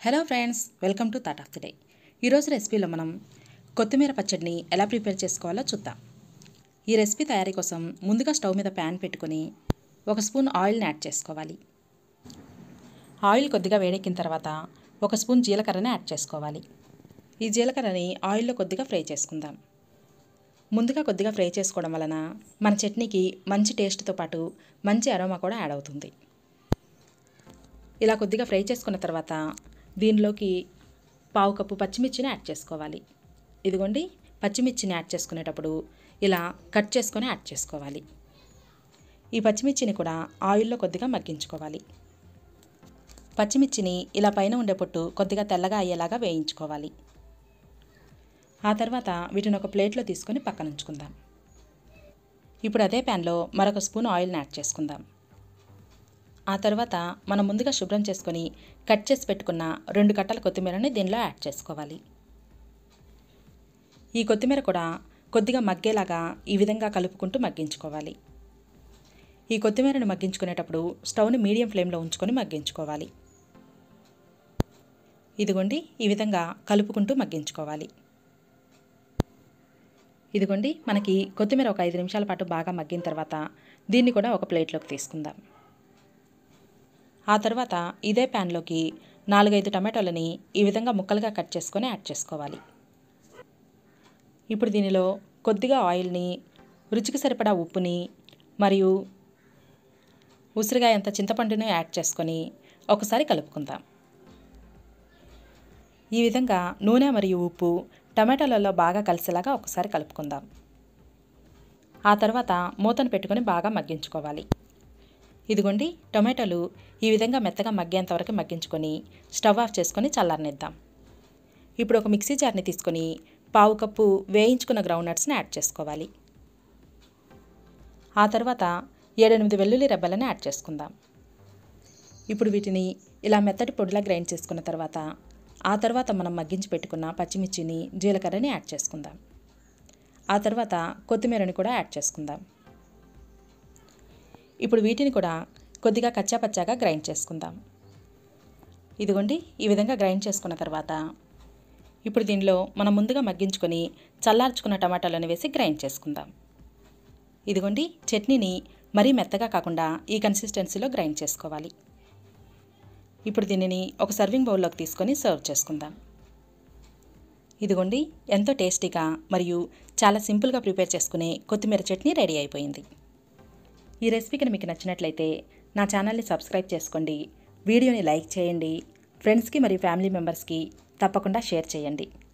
hello friends welcome to thought of the day ఈరోజు రెసిపీలో మనం కొత్తిమీర పచ్చడిని ఎలా ప్రిపేర్ చేసుకోవాలో చూద్దాం ఈ రెసిపీ తయారీ కోసం ముందుగా స్టవ్ మీద ప్యాన్ పెట్టుకొని ఒక స్పూన్ ఆయిల్ని యాడ్ చేసుకోవాలి ఆయిల్ కొద్దిగా వేడెక్కిన తర్వాత ఒక స్పూన్ జీలకర్రని యాడ్ చేసుకోవాలి ఈ జీలకర్రని ఆయిల్లో కొద్దిగా ఫ్రై చేసుకుందాం ముందుగా కొద్దిగా ఫ్రై చేసుకోవడం వలన మన చట్నీకి మంచి టేస్ట్తో పాటు మంచి అరోమా కూడా యాడ్ అవుతుంది ఇలా కొద్దిగా ఫ్రై చేసుకున్న తర్వాత దీనిలోకి పావు కప్పు పచ్చిమిర్చిని యాడ్ చేసుకోవాలి ఇదిగోండి పచ్చిమిర్చిని యాడ్ చేసుకునేటప్పుడు ఇలా కట్ చేసుకొని యాడ్ చేసుకోవాలి ఈ పచ్చిమిర్చిని కూడా ఆయిల్లో కొద్దిగా మగ్గించుకోవాలి పచ్చిమిర్చిని ఇలా పైన ఉండే పొట్టు కొద్దిగా తెల్లగా అయ్యేలాగా వేయించుకోవాలి ఆ తర్వాత వీటిని ఒక ప్లేట్లో తీసుకొని పక్కన ఉంచుకుందాం ఇప్పుడు అదే ప్యాన్లో మరొక స్పూన్ ఆయిల్ని యాడ్ చేసుకుందాం ఆ తర్వాత మనం ముందుగా శుభ్రం చేసుకొని కట్ చేసి పెట్టుకున్న రెండు కట్టల కొత్తిమీరని దీనిలో యాడ్ చేసుకోవాలి ఈ కొత్తిమీర కూడా కొద్దిగా మగ్గేలాగా ఈ విధంగా కలుపుకుంటూ మగ్గించుకోవాలి ఈ కొత్తిమీరను మగ్గించుకునేటప్పుడు స్టవ్ని మీడియం ఫ్లేమ్లో ఉంచుకొని మగ్గించుకోవాలి ఇదిగోండి ఈ విధంగా కలుపుకుంటూ మగ్గించుకోవాలి ఇదిగోండి మనకి కొత్తిమీర ఒక ఐదు నిమిషాల పాటు బాగా మగ్గిన తర్వాత దీన్ని కూడా ఒక ప్లేట్లోకి తీసుకుందాం ఆ తర్వాత ఇదే ప్యాన్లోకి నాలుగైదు టమాటోలని ఈ విధంగా ముక్కలుగా కట్ చేసుకొని యాడ్ చేసుకోవాలి ఇప్పుడు దీనిలో కొద్దిగా ఆయిల్ని రుచికి సరిపడా ఉప్పుని మరియు ఉసిరిగాయంత చింతపండుని యాడ్ చేసుకొని ఒకసారి కలుపుకుందాం ఈ విధంగా నూనె మరియు ఉప్పు టమాటాలలో బాగా కలిసేలాగా ఒకసారి కలుపుకుందాం ఆ తర్వాత మూతను పెట్టుకొని బాగా మగ్గించుకోవాలి ఇదిగోండి టొమాటోలు ఈ విధంగా మెత్తగా మగ్గేంత వరకు మగ్గించుకొని స్టవ్ ఆఫ్ చేసుకొని చల్లారనిద్దాం ఇప్పుడు ఒక మిక్సీ జార్ని తీసుకొని పావు కప్పు వేయించుకున్న గ్రౌండ్ నట్స్ని యాడ్ చేసుకోవాలి ఆ తర్వాత ఏడెనిమిది వెల్లుల్లి రెబ్బలని యాడ్ చేసుకుందాం ఇప్పుడు వీటిని ఇలా మెత్తటి పొడిలా గ్రైండ్ చేసుకున్న తర్వాత ఆ తర్వాత మనం మగ్గించి పెట్టుకున్న పచ్చిమిర్చిని జీలకర్రని యాడ్ చేసుకుందాం ఆ తర్వాత కొత్తిమీరని కూడా యాడ్ చేసుకుందాం ఇప్పుడు వీటిని కూడా కొద్దిగా కచ్చాపచ్చాగా గ్రైండ్ చేసుకుందాం ఇదిగోండి ఈ విధంగా గ్రైండ్ చేసుకున్న తర్వాత ఇప్పుడు దీనిలో మనం ముందుగా మగ్గించుకొని చల్లార్చుకున్న టమాటాలను వేసి గ్రైండ్ చేసుకుందాం ఇదిగోండి చట్నీని మరీ మెత్తగా కాకుండా ఈ కన్సిస్టెన్సీలో గ్రైండ్ చేసుకోవాలి ఇప్పుడు దీనిని ఒక సర్వింగ్ బౌల్లోకి తీసుకొని సర్వ్ చేసుకుందాం ఇదిగోండి ఎంతో టేస్టీగా మరియు చాలా సింపుల్గా ప్రిపేర్ చేసుకునే కొత్తిమీర చట్నీ రెడీ అయిపోయింది ఈ రెసిపీ కనుక మీకు నచ్చినట్లయితే నా ఛానల్ని సబ్స్క్రైబ్ చేసుకోండి వీడియోని లైక్ చేయండి ఫ్రెండ్స్కి మరియు ఫ్యామిలీ మెంబర్స్కి తప్పకుండా షేర్ చేయండి